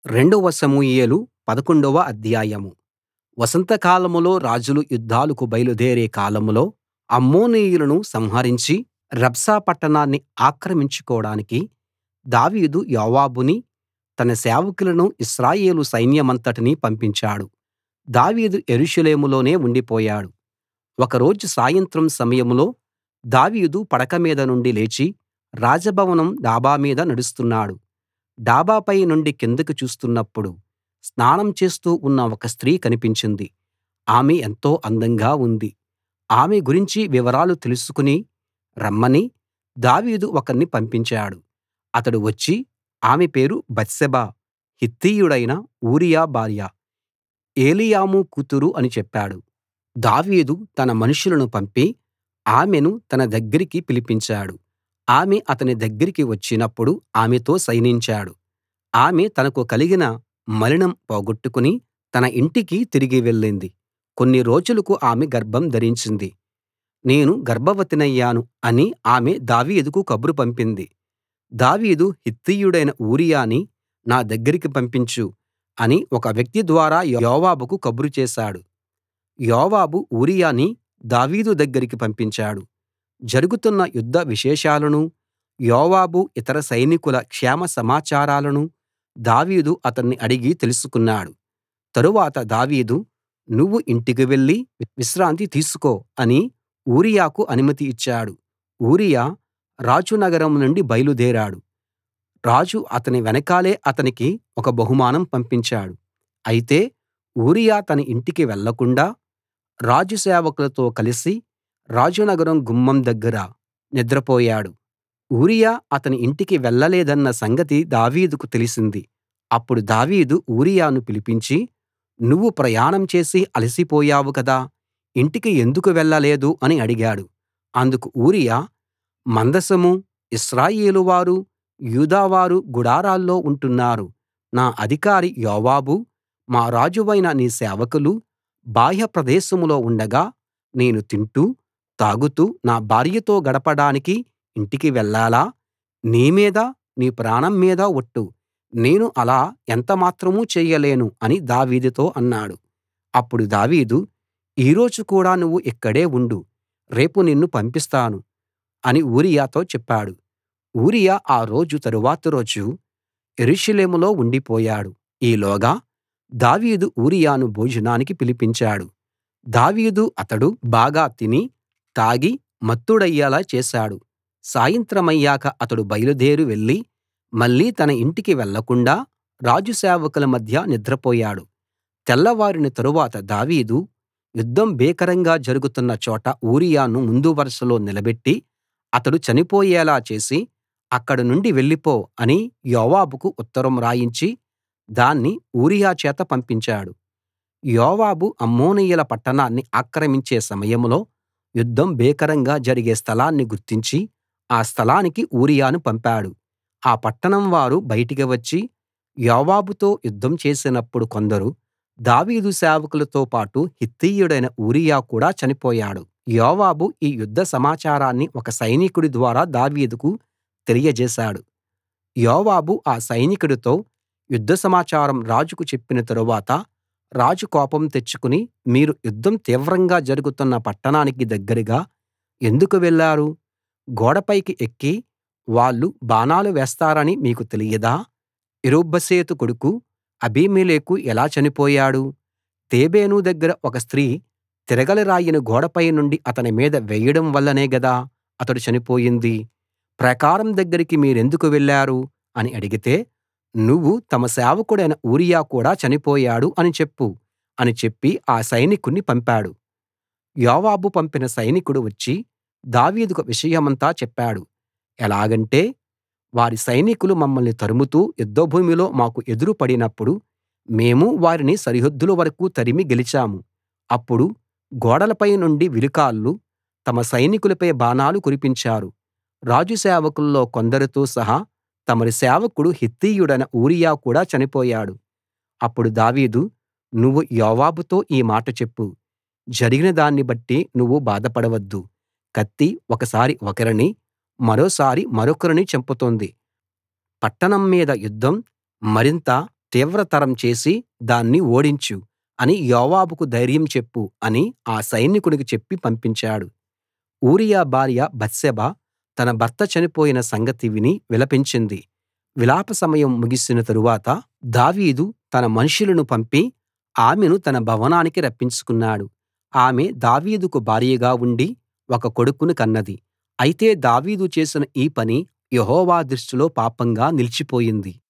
రెండవ సమూయేలు పదకొండవ అధ్యాయం వసంతకాలంలో రాజులు యుద్ధాలకు బయలుదేరే కాలంలో అమ్మోనీయులను సంహరించి రబ్బషా పట్టణాన్ని ఆక్రమించుకోడానికి దావీదు యోవాబునీ తన సేవకులనూ ఇశ్రాయేలు సైన్యమంతటినీ పంపించాడు దావీదు యెరూషలేములోనే ఉండిపోయాడు ఒక రోజు సాయంత్రం సమయంలో దావీదు పడక మీద నుండి లేచి రాజభవనం డాబా మీద నడుస్తున్నాడు డాబాపై నుండి కిందకి చూస్తున్నప్పుడు స్నానం చేస్తూ ఉన్న ఒక స్త్రీ కనిపించింది ఆమె ఎంతో అందంగా ఉంది ఆమె గురించి వివరాలు తెలుసుకుని రమ్మని దావీదు ఒకణ్ణి పంపించాడు అతడు వచ్చి ఆమె పేరు బత్షెబ హిత్తీయుడైన ఊరియా భార్య ఏలీయాము కూతురు అని చెప్పాడు దావీదు తన మనుషులను పంపి ఆమెను తన దగ్గరికి పిలిపించాడు ఆమె అతని దగ్గరికి వచ్చినప్పుడు ఆమెతో శయనించాడు ఆమె తనకు కలిగిన మలినం పోగొట్టుకుని తన ఇంటికి తిరిగి వెళ్ళింది కొన్ని రోజులకు ఆమె గర్భం ధరించింది నేను గర్భవతినయ్యాను అని ఆమె దావీదుకు కబురు పంపింది దావీదు హిత్తీయుడైన ఊరియాని నా దగ్గరికి పంపించు అని ఒక వ్యక్తి ద్వారా యోవాబుకు కబురు చేశాడు యోవాబు ఊరియాని దావీదు దగ్గరికి పంపించాడు జరుగుతున్న యుద్ధ విశేషాలనూ యోవాబు ఇతర సైనికుల క్షేమ సమాచారాలనూ దావీదు అతన్ని అడిగి తెలుసుకున్నాడు తరువాత దావీదు నువ్వు ఇంటికి వెళ్లి విశ్రాంతి తీసుకో అని ఊరియాకు అనుమతి ఇచ్చాడు ఊరియా రాజు నగరం నుండి బయలుదేరాడు రాజు అతని వెనకాలే అతనికి ఒక బహుమానం పంపించాడు అయితే ఊరియా తన ఇంటికి వెళ్ళకుండా రాజు సేవకులతో కలిసి రాజనగరం గుమ్మం దగ్గర నిద్రపోయాడు ఊరియా అతని ఇంటికి వెళ్ళలేదన్న సంగతి దావీదుకు తెలిసింది అప్పుడు దావీదు ఊరియాను పిలిపించి నువ్వు ప్రయాణం చేసి అలసిపోయావు కదా ఇంటికి ఎందుకు వెళ్ళలేదు అని అడిగాడు అందుకు ఊరియా మందసమూ ఇశ్రాయేలు వారూ యూదావారు గుడారాల్లో ఉంటున్నారు నా అధికారి యోవాబూ మా రాజువైన నీ సేవకులూ బాహ్య ప్రదేశంలో ఉండగా నేను తింటూ తాగుతూ నా భార్యతో గడపడానికి ఇంటికి వెళ్ళాలా నీ మీద నీ ప్రాణం మీద ఒట్టు నేను అలా ఎంత మాత్రం చెయ్యలేను అని దావీదుతో అన్నాడు అప్పుడు దావీదు ఈ రోజు కూడా నువ్వు ఇక్కడే ఉండు రేపు నిన్ను పంపిస్తాను అని ఊరియాతో చెప్పాడు ఊరియా ఆ రోజు తరువాతి రోజు యెరూషలేములో ఉండిపోయాడు ఈలోగా దావీదు ఊరియాను భోజనానికి పిలిపించాడు దావీదు అతడు బాగా తిని తాగి మత్తుడయ్యేలా చేశాడు సాయంత్రమయ్యాక అతడు బయలుదేరి వెళ్లి మళ్ళీ తన ఇంటికి వెళ్ళకుండా రాజు సేవకుల మధ్య నిద్రపోయాడు తెల్లవారిన తరువాత దావీదు యుద్ధం భీకరంగా జరుగుతున్న చోట ఊరియాను ముందు వరుసలో నిలబెట్టి అతడు చనిపోయేలా చేసి అక్కడి నుండి వెళ్ళిపో అని యోవాబుకు ఉత్తరం రాయించి దాన్ని ఊరియా చేత పంపించాడు యోవాబు అమ్మోనీయుల పట్టణాన్ని ఆక్రమించే సమయంలో యుద్ధం భీకరంగా జరిగే స్థలాన్ని గుర్తించి ఆ స్థలానికి ఊరియాను పంపాడు ఆ పట్టణం వారు బయటికి వచ్చి యోవాబుతో యుద్ధం చేసినప్పుడు కొందరు దావీదు సేవకులతో పాటు హిత్తీయుడైన ఊరియా కూడా చనిపోయాడు యోవాబు ఈ యుద్ధ సమాచారాన్ని ఒక సైనికుడి ద్వారా దావీదుకు తెలియజేశాడు యోవాబు ఆ సైనికుడితో యుద్ధ సమాచారం రాజుకు చెప్పిన తరువాత రాజు కోపం తెచ్చుకుని మీరు యుద్ధం తీవ్రంగా జరుగుతున్న పట్టణానికి దగ్గరగా ఎందుకు వెళ్లారు గోడపైకి ఎక్కి వాళ్ళు బాణాలు వేస్తారని మీకు తెలియదా ఇరుబ్బెసెతు కొడుకు అబీమెలెకు ఎలా చనిపోయాడు తేబేను దగ్గర ఒక స్త్రీ తిరగలి రాయిని గోడపై నుండి అతని మీద వేయడం వల్లనే గదా అతడు చనిపోయింది ప్రాకారం దగ్గరికి మీరెందుకు వెళ్లారు అని అడిగితే నువ్వు తమ సేవకుడైన ఊరియా కూడా చనిపోయాడు అని చెప్పు అని చెప్పి ఆ సైనికుణ్ణి పంపాడు యోవాబు పంపిన సైనికుడు వచ్చి దావీదుకు విషయమంతా చెప్పాడు ఎలాగంటే వారి సైనికులు మమ్మల్ని తరుముతూ యుద్ధభూమిలో మాకు ఎదురు పడినప్పుడు మేము వారిని సరిహద్దుల వరకూ తరిమి గెలిచాము అప్పుడు గోడలపై నుండి విలుకాళ్ళు తమ సైనికులపై బాణాలు కురిపించారు రాజు సేవకుల్లో కొందరితో సహా తమరి సేవకుడు హిత్తీయుడైన ఊరియా కూడా చనిపోయాడు అప్పుడు దావీదు నువ్వు యోవాబుతో ఈ మాట చెప్పు జరిగిన దాన్ని బట్టి నువ్వు బాధపడవద్దు కత్తి ఒకసారి ఒకరిని మరోసారి మరొకరిని చంపుతుంది పట్టణం మీద యుద్ధం మరింత తీవ్రతరం చేసి దాన్ని ఓడించు అని యోవాబుకు ధైర్యం చెప్పు అని ఆ సైనికునికి చెప్పి పంపించాడు ఊరియా భార్య బత్షెబ తన భర్త చనిపోయిన సంగతి విని విలపించింది విలాప సమయం ముగిసిన తరువాత దావీదు తన మనుషులను పంపి ఆమెను తన భవనానికి రప్పించుకున్నాడు ఆమె దావీదుకు భార్యగా ఉండి ఒక కొడుకును కన్నది అయితే దావీదు చేసిన ఈ పని యెహోవా దృష్టిలో పాపంగా నిలిచిపోయింది